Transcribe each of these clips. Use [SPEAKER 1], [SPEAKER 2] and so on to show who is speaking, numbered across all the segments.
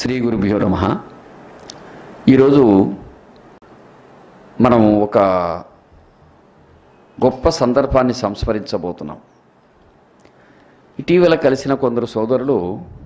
[SPEAKER 1] శ్రీ గురుభ్యో నమ ఈరోజు మనం ఒక గొప్ప సందర్భాన్ని సంస్మరించబోతున్నాం ఇటీవల కలిసిన కొందరు సోదరులు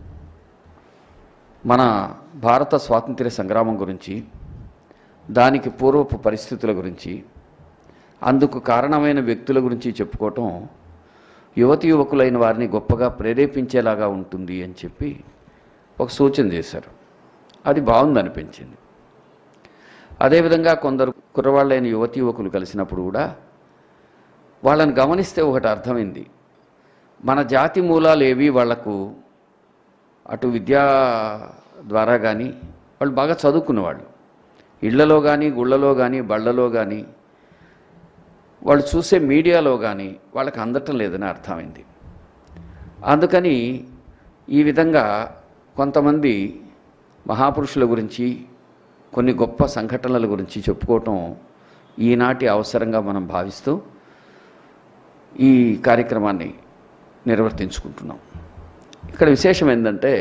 [SPEAKER 1] మన భారత స్వాతంత్ర్య సంగ్రామం గురించి దానికి పూర్వపు పరిస్థితుల గురించి అందుకు కారణమైన వ్యక్తుల గురించి చెప్పుకోవటం యువతి యువకులైన వారిని గొప్పగా ప్రేరేపించేలాగా ఉంటుంది అని చెప్పి ఒక సూచన చేశారు అది బాగుందనిపించింది అదేవిధంగా కొందరు కుర్రవాళ్ళైన యువతి యువకులు కలిసినప్పుడు కూడా వాళ్ళని గమనిస్తే ఒకటి అర్థమైంది మన జాతి మూలాలు ఏవి వాళ్లకు అటు విద్యా ద్వారా కానీ వాళ్ళు బాగా చదువుకున్నవాళ్ళు ఇళ్లలో కానీ గుళ్ళలో కానీ బళ్ళలో కానీ వాళ్ళు చూసే మీడియాలో కానీ వాళ్ళకి అందటం లేదని అర్థమైంది అందుకని ఈ విధంగా కొంతమంది మహాపురుషుల గురించి కొన్ని గొప్ప సంఘటనల గురించి చెప్పుకోవటం ఈనాటి అవసరంగా మనం భావిస్తూ ఈ కార్యక్రమాన్ని నిర్వర్తించుకుంటున్నాం ఇక్కడ విశేషం ఏంటంటే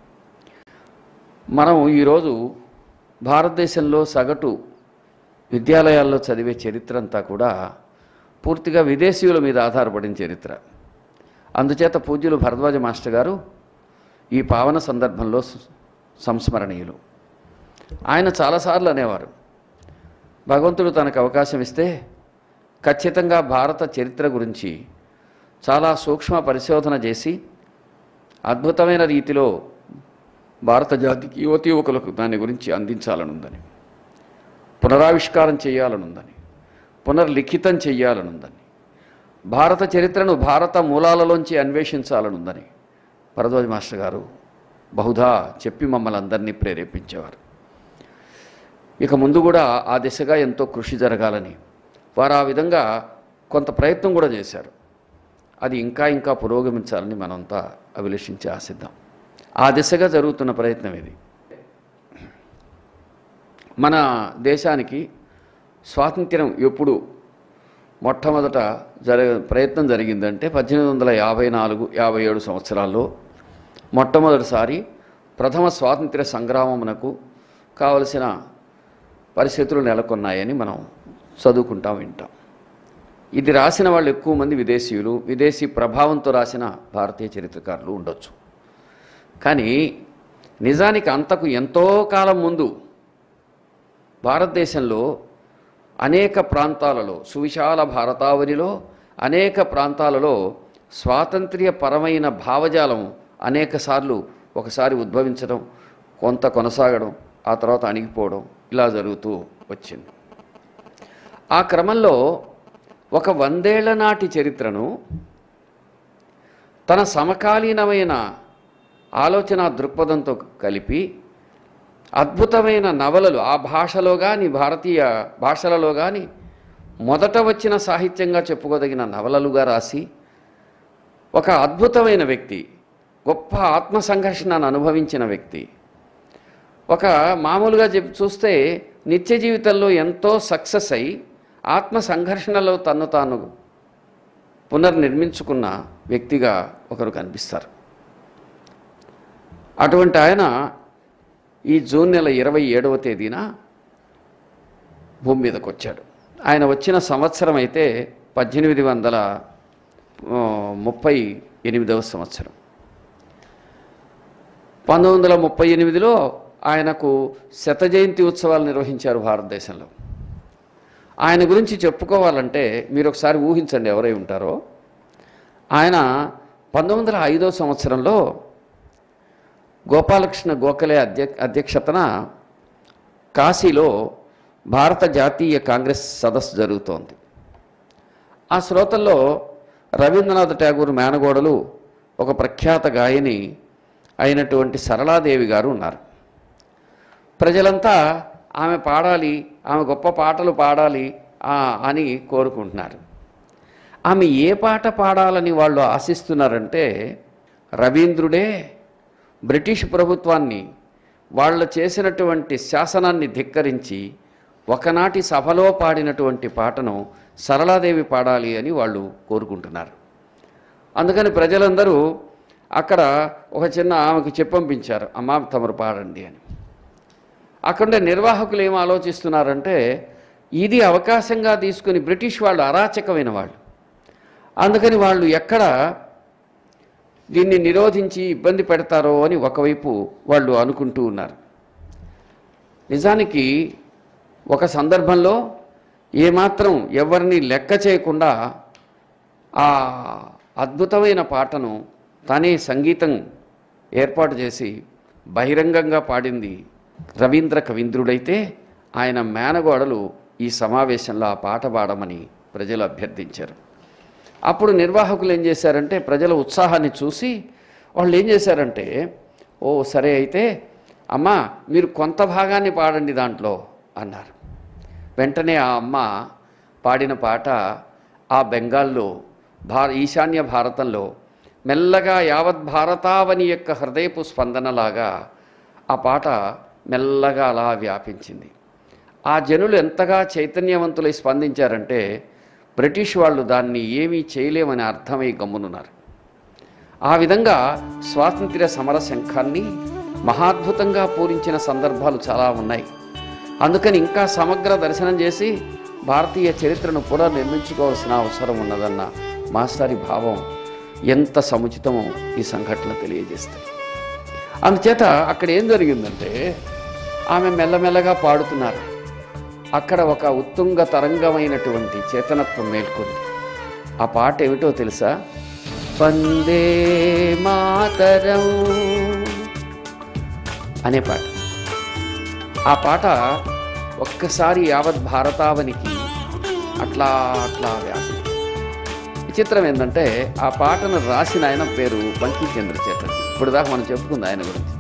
[SPEAKER 1] మనం ఈరోజు భారతదేశంలో సగటు విద్యాలయాల్లో చదివే చరిత్ర అంతా కూడా పూర్తిగా విదేశీయుల మీద ఆధారపడిన చరిత్ర అందుచేత పూజ్యులు భరద్వాజ మాస్టర్ గారు ఈ పావన సందర్భంలో స్- సంస్మరణీయులు ఆయన చాలాసార్లు అనేవారు భగవంతుడు తనకు అవకాశం ఇస్తే ఖచ్చితంగా భారత చరిత్ర గురించి చాలా సూక్ష్మ పరిశోధన చేసి అద్భుతమైన రీతిలో భారత జాతికి యువతి యువకులకు దాని గురించి అందించాలనుందని పునరావిష్కారం చేయాలనుందని పునర్లిఖితం చేయాలనుందని భారత చరిత్రను భారత మూలాలలోంచి అన్వేషించాలనుందని భరద్వాజ మాస్టర్ గారు బహుధా చెప్పి మమ్మల్ని అందరినీ ప్రేరేపించేవారు ఇక ముందు కూడా ఆ దిశగా ఎంతో కృషి జరగాలని వారు ఆ విధంగా కొంత ప్రయత్నం కూడా చేశారు అది ఇంకా ఇంకా పురోగమించాలని మనంతా అభిలషించి ఆశిద్దాం ఆ దిశగా జరుగుతున్న ప్రయత్నం ఇది మన దేశానికి స్వాతంత్ర్యం ఎప్పుడు మొట్టమొదట జరగ ప్రయత్నం జరిగిందంటే పద్దెనిమిది వందల యాభై నాలుగు యాభై ఏడు సంవత్సరాల్లో మొట్టమొదటిసారి ప్రథమ స్వాతంత్ర్య సంగ్రామమునకు కావలసిన పరిస్థితులు నెలకొన్నాయని మనం చదువుకుంటాం వింటాం ఇది రాసిన వాళ్ళు ఎక్కువ మంది విదేశీయులు విదేశీ ప్రభావంతో రాసిన భారతీయ చరిత్రకారులు ఉండొచ్చు కానీ నిజానికి అంతకు ఎంతో కాలం ముందు భారతదేశంలో అనేక ప్రాంతాలలో సువిశాల భారతావనిలో అనేక ప్రాంతాలలో స్వాతంత్ర్యపరమైన భావజాలం అనేక సార్లు ఒకసారి ఉద్భవించడం కొంత కొనసాగడం ఆ తర్వాత అణిగిపోవడం ఇలా జరుగుతూ వచ్చింది ఆ క్రమంలో ఒక వందేళ్ల నాటి చరిత్రను తన సమకాలీనమైన ఆలోచన దృక్పథంతో కలిపి అద్భుతమైన నవలలు ఆ భాషలో కానీ భారతీయ భాషలలో కానీ మొదట వచ్చిన సాహిత్యంగా చెప్పుకోదగిన నవలలుగా రాసి ఒక అద్భుతమైన వ్యక్తి గొప్ప ఆత్మ సంఘర్షణను అనుభవించిన వ్యక్తి ఒక మామూలుగా చెప్పి చూస్తే నిత్య జీవితంలో ఎంతో సక్సెస్ అయి ఆత్మ సంఘర్షణలో తన్ను తాను పునర్నిర్మించుకున్న వ్యక్తిగా ఒకరు కనిపిస్తారు అటువంటి ఆయన ఈ జూన్ నెల ఇరవై ఏడవ తేదీన భూమి మీదకి వచ్చాడు ఆయన వచ్చిన సంవత్సరం అయితే పద్దెనిమిది వందల ఆ, ముప్పై ఎనిమిదవ సంవత్సరం పంతొమ్మిది వందల ముప్పై ఎనిమిదిలో ఆయనకు శత జయంతి ఉత్సవాలు నిర్వహించారు భారతదేశంలో ఆయన గురించి చెప్పుకోవాలంటే మీరు ఒకసారి ఊహించండి ఎవరై ఉంటారో ఆయన పంతొమ్మిది వందల ఐదో సంవత్సరంలో గోపాలకృష్ణ గోఖలే అధ్య అధ్యక్షతన కాశీలో భారత జాతీయ కాంగ్రెస్ సదస్సు జరుగుతోంది ఆ శ్రోతల్లో రవీంద్రనాథ్ ఠాగూర్ మేనగోడలు ఒక ప్రఖ్యాత గాయని అయినటువంటి సరళాదేవి గారు ఉన్నారు ప్రజలంతా ఆమె పాడాలి ఆమె గొప్ప పాటలు పాడాలి ఆ, అని కోరుకుంటున్నారు ఆమె ఏ పాట పాడాలని వాళ్ళు ఆశిస్తున్నారంటే రవీంద్రుడే బ్రిటిష్ ప్రభుత్వాన్ని వాళ్ళు చేసినటువంటి శాసనాన్ని ధిక్కరించి ఒకనాటి సభలో పాడినటువంటి పాటను సరళాదేవి పాడాలి అని వాళ్ళు కోరుకుంటున్నారు అందుకని ప్రజలందరూ అక్కడ ఒక చిన్న ఆమెకు చెప్పంపించారు అమ్మ తమరు పాడండి అని అక్కడుండే నిర్వాహకులు ఏం ఆలోచిస్తున్నారంటే ఇది అవకాశంగా తీసుకుని బ్రిటిష్ వాళ్ళు అరాచకమైన వాళ్ళు అందుకని వాళ్ళు ఎక్కడ దీన్ని నిరోధించి ఇబ్బంది పెడతారో అని ఒకవైపు వాళ్ళు అనుకుంటూ ఉన్నారు నిజానికి ఒక సందర్భంలో ఏమాత్రం ఎవరిని లెక్క చేయకుండా ఆ అద్భుతమైన పాటను తనే సంగీతం ఏర్పాటు చేసి బహిరంగంగా పాడింది రవీంద్ర కవీంద్రుడైతే ఆయన మేనగోడలు ఈ సమావేశంలో ఆ పాట పాడమని ప్రజలు అభ్యర్థించారు అప్పుడు నిర్వాహకులు ఏం చేశారంటే ప్రజల ఉత్సాహాన్ని చూసి వాళ్ళు ఏం చేశారంటే ఓ సరే అయితే అమ్మా మీరు కొంత భాగాన్ని పాడండి దాంట్లో అన్నారు వెంటనే ఆ అమ్మ పాడిన పాట ఆ బెంగాల్లో భా ఈశాన్య భారతంలో మెల్లగా యావత్ భారతావని యొక్క హృదయపు స్పందనలాగా ఆ పాట మెల్లగా అలా వ్యాపించింది ఆ జనులు ఎంతగా చైతన్యవంతులై స్పందించారంటే బ్రిటిష్ వాళ్ళు దాన్ని ఏమీ చేయలేమని అర్థమై గమ్మునున్నారు ఆ విధంగా స్వాతంత్ర్య సమర శంఖాన్ని మహాద్భుతంగా పూరించిన సందర్భాలు చాలా ఉన్నాయి అందుకని ఇంకా సమగ్ర దర్శనం చేసి భారతీయ చరిత్రను పునర్నిర్మించుకోవాల్సిన అవసరం ఉన్నదన్న మాస్టారి భావం ఎంత సముచితమో ఈ సంఘటన తెలియజేస్తాయి అందుచేత అక్కడ ఏం జరిగిందంటే ఆమె మెల్లమెల్లగా పాడుతున్నారు అక్కడ ఒక ఉత్తుంగ తరంగమైనటువంటి చేతనత్వం మేల్కొంది ఆ పాట ఏమిటో తెలుసా వందే మాతరం అనే పాట ఆ పాట ఒక్కసారి యావత్ భారతావనికి అట్లా అట్లా వ్యాపించింది విచిత్రం ఏంటంటే ఆ పాటను రాసిన ఆయన పేరు బంకించంద్ర చటర్జీ ఇప్పుడు దాకా మనం చెప్పుకుంది ఆయన గురించి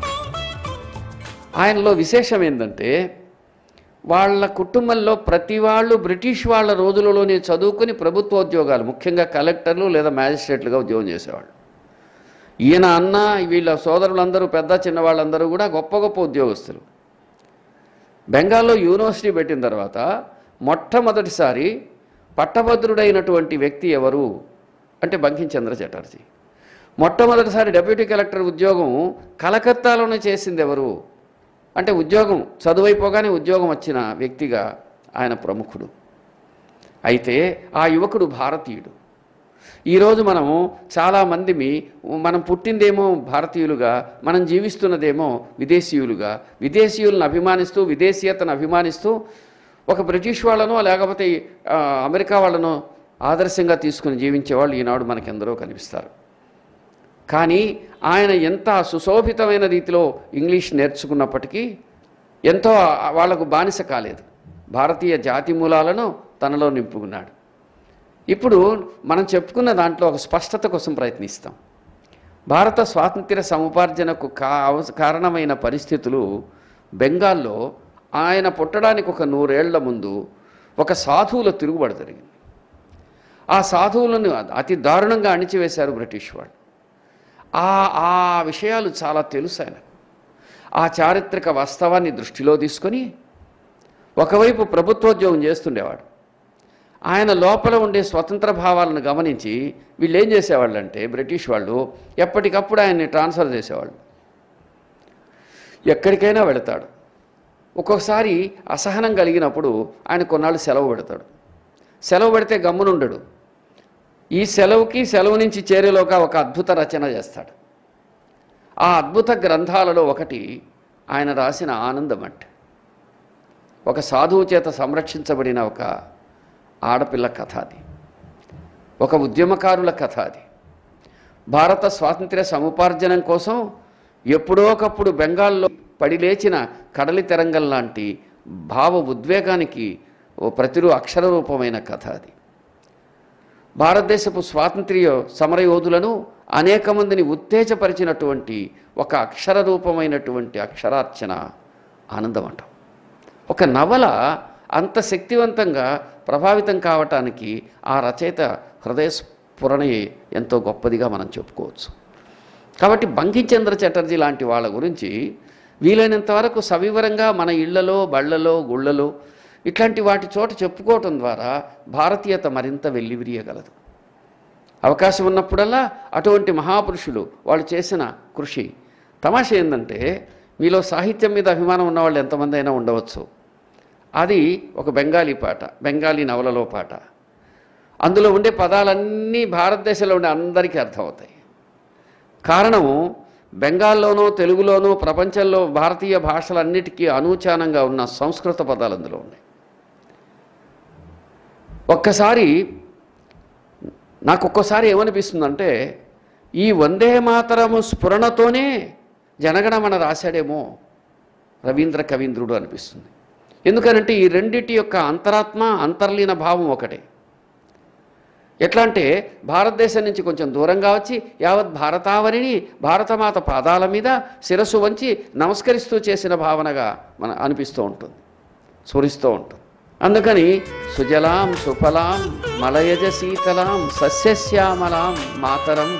[SPEAKER 1] ఆయనలో విశేషం ఏంటంటే వాళ్ళ కుటుంబంలో ప్రతి వాళ్ళు బ్రిటిష్ వాళ్ళ రోజులలోనే చదువుకుని ప్రభుత్వ ఉద్యోగాలు ముఖ్యంగా కలెక్టర్లు లేదా మ్యాజిస్ట్రేట్లుగా ఉద్యోగం చేసేవాళ్ళు ఈయన అన్న వీళ్ళ సోదరులందరూ పెద్ద చిన్న వాళ్ళందరూ కూడా గొప్ప గొప్ప ఉద్యోగస్తులు బెంగాల్లో యూనివర్సిటీ పెట్టిన తర్వాత మొట్టమొదటిసారి పట్టభద్రుడైనటువంటి వ్యక్తి ఎవరు అంటే బంకించంద్ర చటర్జీ మొట్టమొదటిసారి డెప్యూటీ కలెక్టర్ ఉద్యోగం కలకత్తాలోనే చేసింది ఎవరు అంటే ఉద్యోగం చదువైపోగానే ఉద్యోగం వచ్చిన వ్యక్తిగా ఆయన ప్రముఖుడు అయితే ఆ యువకుడు భారతీయుడు ఈరోజు మనము చాలామంది మనం పుట్టిందేమో భారతీయులుగా మనం జీవిస్తున్నదేమో విదేశీయులుగా విదేశీయులను అభిమానిస్తూ విదేశీయతను అభిమానిస్తూ ఒక బ్రిటిష్ వాళ్ళనో లేకపోతే ఆ, అమెరికా వాళ్ళనో ఆదర్శంగా తీసుకుని జీవించేవాళ్ళు ఈనాడు మనకెందరో కనిపిస్తారు కానీ ఆయన ఎంత సుశోభితమైన రీతిలో ఇంగ్లీష్ నేర్చుకున్నప్పటికీ ఎంతో వాళ్లకు బానిస కాలేదు భారతీయ జాతి మూలాలను తనలో నింపుకున్నాడు ఇప్పుడు మనం చెప్పుకున్న దాంట్లో ఒక స్పష్టత కోసం ప్రయత్నిస్తాం భారత స్వాతంత్ర్య సముపార్జనకు కా అవస- కారణమైన పరిస్థితులు బెంగాల్లో ఆయన పుట్టడానికి ఒక నూరేళ్ల ముందు ఒక సాధువుల తిరుగుబడి జరిగింది ఆ సాధువులను అతి దారుణంగా అణిచివేశారు బ్రిటిష్ వాళ్ళు ఆ ఆ విషయాలు చాలా తెలుసు ఆయనకు ఆ చారిత్రక వాస్తవాన్ని దృష్టిలో తీసుకొని ఒకవైపు ప్రభుత్వోద్యోగం చేస్తుండేవాడు ఆయన లోపల ఉండే స్వతంత్ర భావాలను గమనించి వీళ్ళు ఏం చేసేవాళ్ళు అంటే బ్రిటిష్ వాళ్ళు ఎప్పటికప్పుడు ఆయన్ని ట్రాన్స్ఫర్ చేసేవాళ్ళు ఎక్కడికైనా వెళతాడు ఒక్కొక్కసారి అసహనం కలిగినప్పుడు ఆయన కొన్నాళ్ళు సెలవు పెడతాడు సెలవు పెడితే గమ్మునుండడు ఈ సెలవుకి సెలవు నుంచి చేరేలోగా ఒక అద్భుత రచన చేస్తాడు ఆ అద్భుత గ్రంథాలలో ఒకటి ఆయన రాసిన ఆనందమట్ ఒక సాధువు చేత సంరక్షించబడిన ఒక ఆడపిల్ల కథ అది ఒక ఉద్యమకారుల కథ అది భారత స్వాతంత్ర్య సముపార్జనం కోసం ఎప్పుడోకప్పుడు బెంగాల్లో పడిలేచిన కడలి తెరంగం లాంటి భావ ఉద్వేగానికి ఓ ప్రతిరూ అక్షర రూపమైన కథ అది భారతదేశపు స్వాతంత్ర్య సమరయోధులను అనేక మందిని ఉత్తేజపరిచినటువంటి ఒక అక్షర రూపమైనటువంటి అక్షరార్చన ఆనందమంటాం ఒక నవల అంత శక్తివంతంగా ప్రభావితం కావటానికి ఆ రచయిత హృదయ స్ఫురణ ఎంతో గొప్పదిగా మనం చెప్పుకోవచ్చు కాబట్టి బంకించంద్ర చటర్జీ లాంటి వాళ్ళ గురించి వీలైనంత వరకు సవివరంగా మన ఇళ్లలో బళ్ళలో గుళ్ళలో ఇట్లాంటి వాటి చోట చెప్పుకోవటం ద్వారా భారతీయత మరింత వెల్లివిరియగలదు అవకాశం ఉన్నప్పుడల్లా అటువంటి మహాపురుషులు వాళ్ళు చేసిన కృషి తమాషా ఏంటంటే మీలో సాహిత్యం మీద అభిమానం ఉన్న వాళ్ళు ఎంతమంది అయినా ఉండవచ్చు అది ఒక బెంగాలీ పాట బెంగాలీ నవలలో పాట అందులో ఉండే పదాలన్నీ భారతదేశంలో ఉండే అందరికీ అర్థమవుతాయి కారణం బెంగాల్లోనూ తెలుగులోనూ ప్రపంచంలో భారతీయ భాషలన్నిటికీ అనూచానంగా ఉన్న సంస్కృత పదాలు అందులో ఉన్నాయి ఒక్కసారి నాకు ఒక్కోసారి ఏమనిపిస్తుందంటే ఈ వందే మాతరము స్ఫురణతోనే జనగణమన రాశాడేమో రవీంద్ర కవీంద్రుడు అనిపిస్తుంది ఎందుకనంటే ఈ రెండిటి యొక్క అంతరాత్మ అంతర్లీన భావం ఒకటే ఎట్లా అంటే భారతదేశం నుంచి కొంచెం దూరంగా వచ్చి యావత్ భారతావనిని భారతమాత పాదాల మీద శిరస్సు వంచి నమస్కరిస్తూ చేసిన భావనగా మన అనిపిస్తూ ఉంటుంది స్ఫురిస్తూ ఉంటుంది అందుకని సుజలాం సుఫలాం మలయజ శీతలాం సస్యశ్యామలాం మాతరం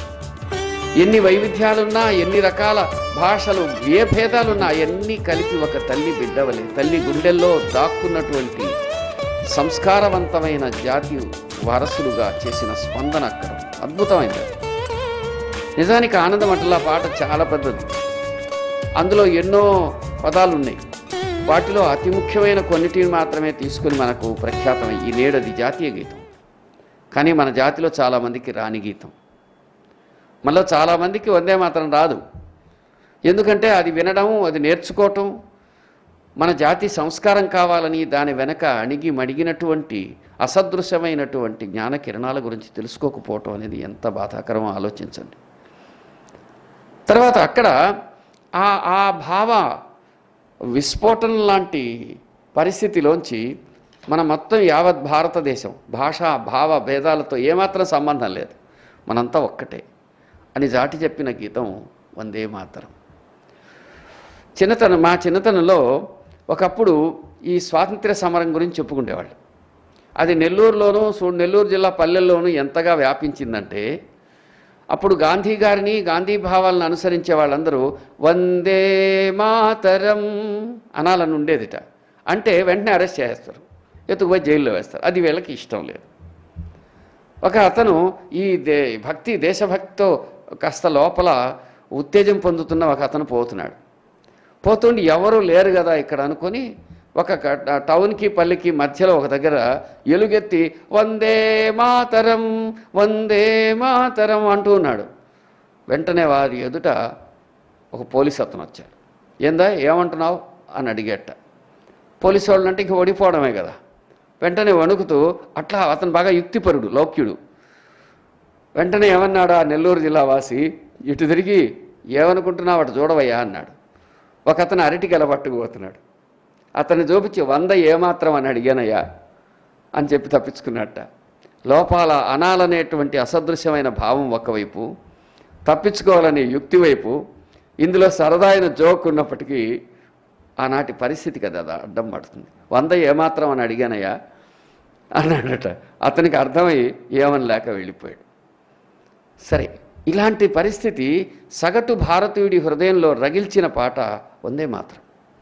[SPEAKER 1] ఎన్ని వైవిధ్యాలున్నా ఎన్ని రకాల భాషలు ఏ భేదాలున్నా అన్నీ కలిపి ఒక తల్లి బిడ్డవలే తల్లి గుండెల్లో దాక్కున్నటువంటి సంస్కారవంతమైన జాతి వారసులుగా చేసిన స్పందన అక్కడ అద్భుతమైనది నిజానికి ఆనందం అట్లా పాట చాలా పెద్దది అందులో ఎన్నో పదాలు ఉన్నాయి వాటిలో అతి ముఖ్యమైన కొన్నిటిని మాత్రమే తీసుకుని మనకు ప్రఖ్యాతమై ఈ నేడది జాతీయ గీతం కానీ మన జాతిలో చాలామందికి రాని గీతం మళ్ళీ చాలామందికి వందే మాత్రం రాదు ఎందుకంటే అది వినడం అది నేర్చుకోవటం మన జాతి సంస్కారం కావాలని దాని వెనక అణిగి మడిగినటువంటి అసదృశ్యమైనటువంటి జ్ఞాన కిరణాల గురించి తెలుసుకోకపోవటం అనేది ఎంత బాధాకరమో ఆలోచించండి తర్వాత అక్కడ ఆ ఆ భావ విస్ఫోటనం లాంటి పరిస్థితిలోంచి మన మొత్తం యావత్ భారతదేశం భాషా భావ భేదాలతో ఏమాత్రం సంబంధం లేదు మనంతా ఒక్కటే అని జాటి చెప్పిన గీతం వందే మాతరం చిన్నతనం మా చిన్నతనంలో ఒకప్పుడు ఈ స్వాతంత్ర్య సమరం గురించి చెప్పుకునేవాళ్ళు అది నెల్లూరులోనూ సూ- నెల్లూరు జిల్లా పల్లెల్లోనూ ఎంతగా వ్యాపించిందంటే అప్పుడు గాంధీ గారిని గాంధీ భావాలను అనుసరించే వాళ్ళందరూ వందే మాతరం అనాలని ఉండేదిట అంటే వెంటనే అరెస్ట్ చేస్తారు ఎత్తుకుపోయి జైల్లో వేస్తారు అది వీళ్ళకి ఇష్టం లేదు ఒక అతను ఈ దే భక్తి దేశభక్తితో కాస్త లోపల ఉత్తేజం పొందుతున్న ఒక అతను పోతున్నాడు పోతుండి ఎవరు లేరు కదా ఇక్కడ అనుకొని ఒక క- టౌన్కి పల్లికి మధ్యలో ఒక దగ్గర ఎలుగెత్తి వందే మాతరం వందే మాతరం అంటూ ఉన్నాడు వెంటనే వారి ఎదుట ఒక పోలీస్ అతను వచ్చాడు ఏందా ఏమంటున్నావు అని అడిగేట పోలీసు వాళ్ళు అంటే ఇంక ఓడిపోవడమే కదా వెంటనే వణుకుతూ అట్లా అతను బాగా యుక్తిపరుడు లౌక్యుడు వెంటనే ఏమన్నాడు ఆ నెల్లూరు జిల్లా వాసి ఇటు తిరిగి ఏమనుకుంటున్నావు అటు చూడవయ్యా అన్నాడు ఒక అతను అరటి గెల పట్టుకుపోతున్నాడు అతన్ని చూపించి వంద ఏమాత్రం అని అడిగానయ్యా అని చెప్పి తప్పించుకున్నట్ట లోపాల అనాలనేటువంటి అసదృశ్యమైన భావం ఒకవైపు తప్పించుకోవాలనే యుక్తి వైపు ఇందులో సరదాయిన జోక్ ఉన్నప్పటికీ ఆనాటి పరిస్థితి కదా అది అడ్డం పడుతుంది వంద ఏమాత్రం అని అడిగానయ్యా అన్నాడట అతనికి అర్థమై ఏమని లేక వెళ్ళిపోయాడు సరే ఇలాంటి పరిస్థితి సగటు భారతీయుడి హృదయంలో రగిల్చిన పాట వందే మాత్రం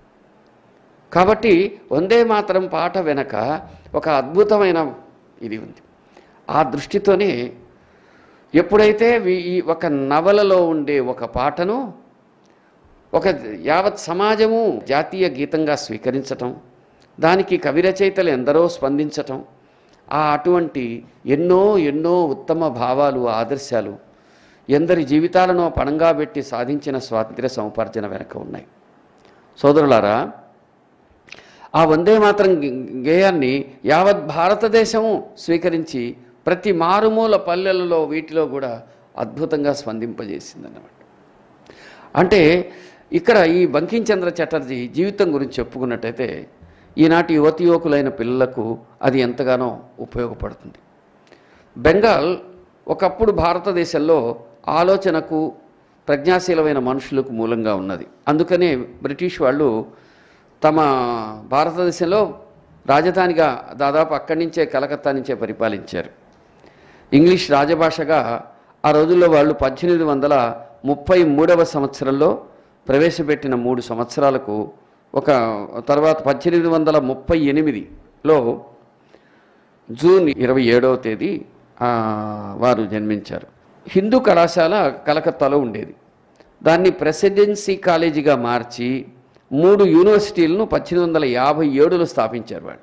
[SPEAKER 1] కాబట్టి వందే మాత్రం పాట వెనక ఒక అద్భుతమైన ఇది ఉంది ఆ దృష్టితోనే ఎప్పుడైతే వీ- ఈ ఒక నవలలో ఉండే ఒక పాటను ఒక యావత్ సమాజము జాతీయ గీతంగా స్వీకరించటం దానికి కవి రచయితలు ఎందరో స్పందించటం ఆ అటువంటి ఎన్నో ఎన్నో ఉత్తమ భావాలు ఆదర్శాలు ఎందరి జీవితాలను పణంగా పెట్టి సాధించిన స్వాతంత్ర్య సముపార్జన వెనక ఉన్నాయి సోదరులారా ఆ వందే మాత్రం గే- గేయాన్ని యావత్ భారతదేశము స్వీకరించి ప్రతి మారుమూల పల్లెలలో వీటిలో కూడా అద్భుతంగా స్పందింపజేసిందన్నమాట అంటే ఇక్కడ ఈ బంకించంద్ర చటర్జీ జీవితం గురించి చెప్పుకున్నట్టయితే ఈనాటి యువతి యువకులైన పిల్లలకు అది ఎంతగానో ఉపయోగపడుతుంది బెంగాల్ ఒకప్పుడు భారతదేశంలో ఆలోచనకు ప్రజ్ఞాశీలమైన మనుషులకు మూలంగా ఉన్నది అందుకనే బ్రిటిష్ వాళ్ళు తమ భారతదేశంలో రాజధానిగా దాదాపు అక్కడి నుంచే కలకత్తా నుంచే పరిపాలించారు ఇంగ్లీష్ రాజభాషగా ఆ రోజుల్లో వాళ్ళు పద్దెనిమిది వందల ముప్పై మూడవ సంవత్సరంలో ప్రవేశపెట్టిన మూడు సంవత్సరాలకు ఒక తర్వాత పద్దెనిమిది వందల ముప్పై ఎనిమిదిలో జూన్ ఇరవై ఏడవ తేదీ ఆ, వారు జన్మించారు హిందూ కళాశాల కలకత్తాలో ఉండేది దాన్ని ప్రెసిడెన్సీ కాలేజీగా మార్చి మూడు యూనివర్సిటీలను పద్దెనిమిది వందల యాభై ఏడులో స్థాపించారు వాళ్ళు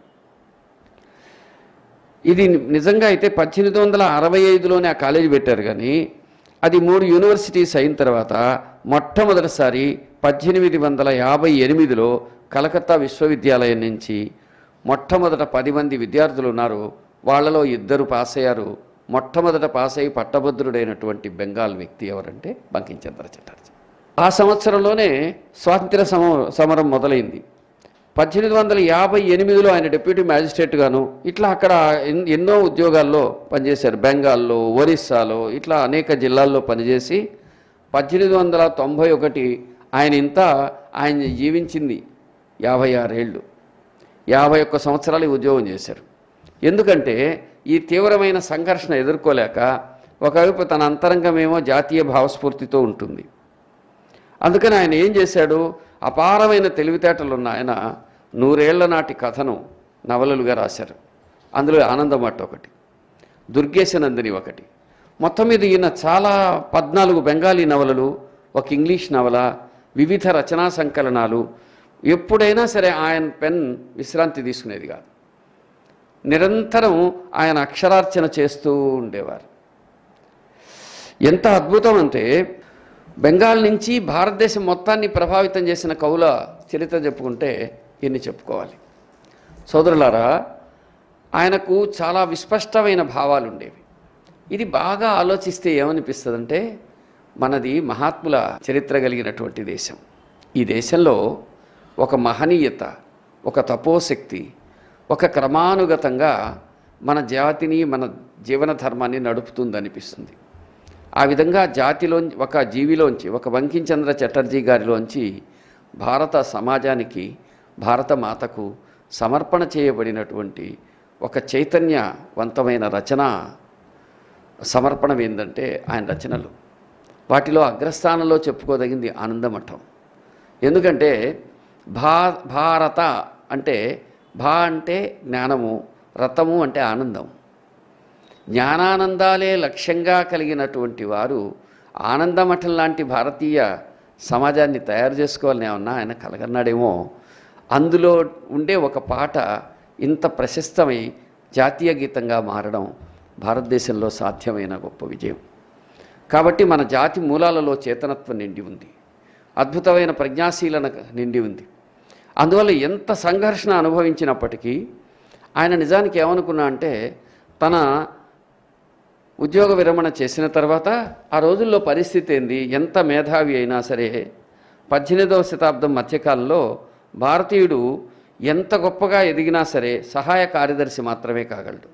[SPEAKER 1] ఇది నిజంగా అయితే పద్దెనిమిది వందల అరవై ఐదులోనే ఆ కాలేజీ పెట్టారు కానీ అది మూడు యూనివర్సిటీస్ అయిన తర్వాత మొట్టమొదటిసారి పద్దెనిమిది వందల యాభై ఎనిమిదిలో కలకత్తా విశ్వవిద్యాలయం నుంచి మొట్టమొదట పది మంది విద్యార్థులు ఉన్నారు వాళ్ళలో ఇద్దరు పాస్ అయ్యారు మొట్టమొదట పాస్ అయ్యి పట్టభద్రుడైనటువంటి బెంగాల్ వ్యక్తి ఎవరంటే బంకించంద్ర చటర్జీ ఆ సంవత్సరంలోనే స్వాతంత్ర్య సమ సమరం మొదలైంది పద్దెనిమిది వందల యాభై ఎనిమిదిలో ఆయన డిప్యూటీ మ్యాజిస్ట్రేట్ గాను ఇట్లా అక్కడ ఎన్- ఎన్నో ఉద్యోగాల్లో పనిచేశారు బెంగాల్లో ఒరిస్సాలో ఇట్లా అనేక జిల్లాల్లో పనిచేసి పద్దెనిమిది వందల తొంభై ఒకటి ఆయన ఇంత ఆయన జీవించింది యాభై ఆరేళ్ళు యాభై ఒక్క సంవత్సరాలు ఈ ఉద్యోగం చేశారు ఎందుకంటే ఈ తీవ్రమైన సంఘర్షణ ఎదుర్కోలేక ఒకవైపు తన అంతరంగమేమో జాతీయ భావస్ఫూర్తితో ఉంటుంది అందుకని ఆయన ఏం చేశాడు అపారమైన తెలివితేటలు ఉన్న ఆయన నూరేళ్ల నాటి కథను నవలలుగా రాశారు అందులో ఆనందమట్ట ఒకటి దుర్గేశనందిని ఒకటి మొత్తం మీద ఈయన చాలా పద్నాలుగు బెంగాలీ నవలలు ఒక ఇంగ్లీష్ నవల వివిధ రచనా సంకలనాలు ఎప్పుడైనా సరే ఆయన పెన్ విశ్రాంతి తీసుకునేది కాదు నిరంతరం ఆయన అక్షరార్చన చేస్తూ ఉండేవారు ఎంత అద్భుతం అంటే బెంగాల్ నుంచి భారతదేశం మొత్తాన్ని ప్రభావితం చేసిన కవుల చరిత్ర చెప్పుకుంటే ఇన్ని చెప్పుకోవాలి సోదరులారా ఆయనకు చాలా విస్పష్టమైన భావాలు ఉండేవి ఇది బాగా ఆలోచిస్తే ఏమనిపిస్తుందంటే మనది మహాత్ముల చరిత్ర కలిగినటువంటి దేశం ఈ దేశంలో ఒక మహనీయత ఒక తపోశక్తి ఒక క్రమానుగతంగా మన జాతిని మన జీవన ధర్మాన్ని నడుపుతుందనిపిస్తుంది ఆ విధంగా జాతిలో ఒక జీవిలోంచి ఒక బంకించంద్ర చటర్జీ గారిలోంచి భారత సమాజానికి భారత మాతకు సమర్పణ చేయబడినటువంటి ఒక చైతన్యవంతమైన రచన సమర్పణం ఏంటంటే ఆయన రచనలు వాటిలో అగ్రస్థానంలో చెప్పుకోదగింది ఆనందమఠం ఎందుకంటే భా భారత అంటే భా అంటే జ్ఞానము రథము అంటే ఆనందం జ్ఞానానందాలే లక్ష్యంగా కలిగినటువంటి వారు ఆనందమఠం లాంటి భారతీయ సమాజాన్ని తయారు చేసుకోవాలని ఏమన్నా ఆయన కలగన్నాడేమో అందులో ఉండే ఒక పాట ఇంత ప్రశస్తమై జాతీయ గీతంగా మారడం భారతదేశంలో సాధ్యమైన గొప్ప విజయం కాబట్టి మన జాతి మూలాలలో చేతనత్వం నిండి ఉంది అద్భుతమైన ప్రజ్ఞాశీలన నిండి ఉంది అందువల్ల ఎంత సంఘర్షణ అనుభవించినప్పటికీ ఆయన నిజానికి ఏమనుకున్నా అంటే తన ఉద్యోగ విరమణ చేసిన తర్వాత ఆ రోజుల్లో పరిస్థితి ఏంది ఎంత మేధావి అయినా సరే పద్దెనిమిదవ శతాబ్దం మధ్యకాలంలో భారతీయుడు ఎంత గొప్పగా ఎదిగినా సరే సహాయ కార్యదర్శి మాత్రమే కాగలడు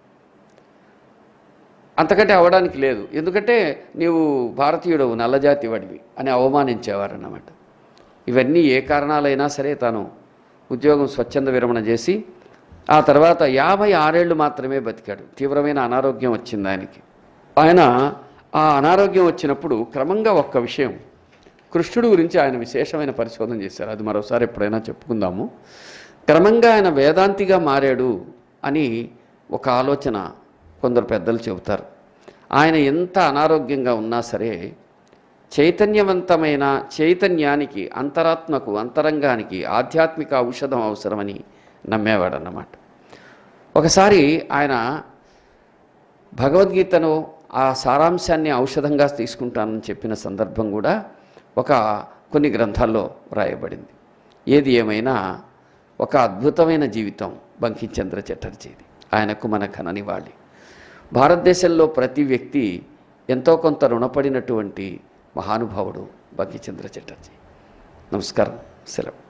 [SPEAKER 1] అంతకంటే అవడానికి లేదు ఎందుకంటే నీవు భారతీయుడు నల్లజాతి వాడివి అని అవమానించేవారన్నమాట ఇవన్నీ ఏ కారణాలైనా సరే తాను ఉద్యోగం స్వచ్ఛంద విరమణ చేసి ఆ తర్వాత యాభై ఆరేళ్ళు మాత్రమే బతికాడు తీవ్రమైన అనారోగ్యం వచ్చింది ఆయనకి ఆయన ఆ అనారోగ్యం వచ్చినప్పుడు క్రమంగా ఒక్క విషయం కృష్ణుడు గురించి ఆయన విశేషమైన పరిశోధన చేశారు అది మరోసారి ఎప్పుడైనా చెప్పుకుందాము క్రమంగా ఆయన వేదాంతిగా మారాడు అని ఒక ఆలోచన కొందరు పెద్దలు చెబుతారు ఆయన ఎంత అనారోగ్యంగా ఉన్నా సరే చైతన్యవంతమైన చైతన్యానికి అంతరాత్మకు అంతరంగానికి ఆధ్యాత్మిక ఔషధం అవసరమని నమ్మేవాడన్నమాట ఒకసారి ఆయన భగవద్గీతను ఆ సారాంశాన్ని ఔషధంగా తీసుకుంటానని చెప్పిన సందర్భం కూడా ఒక కొన్ని గ్రంథాల్లో వ్రాయబడింది ఏది ఏమైనా ఒక అద్భుతమైన జీవితం బంకించంద్ర చటర్జీది ఆయనకు మన ఘననివ్వాలి భారతదేశంలో ప్రతి వ్యక్తి ఎంతో కొంత రుణపడినటువంటి మహానుభావుడు బంకిచంద్ర చటర్జీ నమస్కారం సెలవు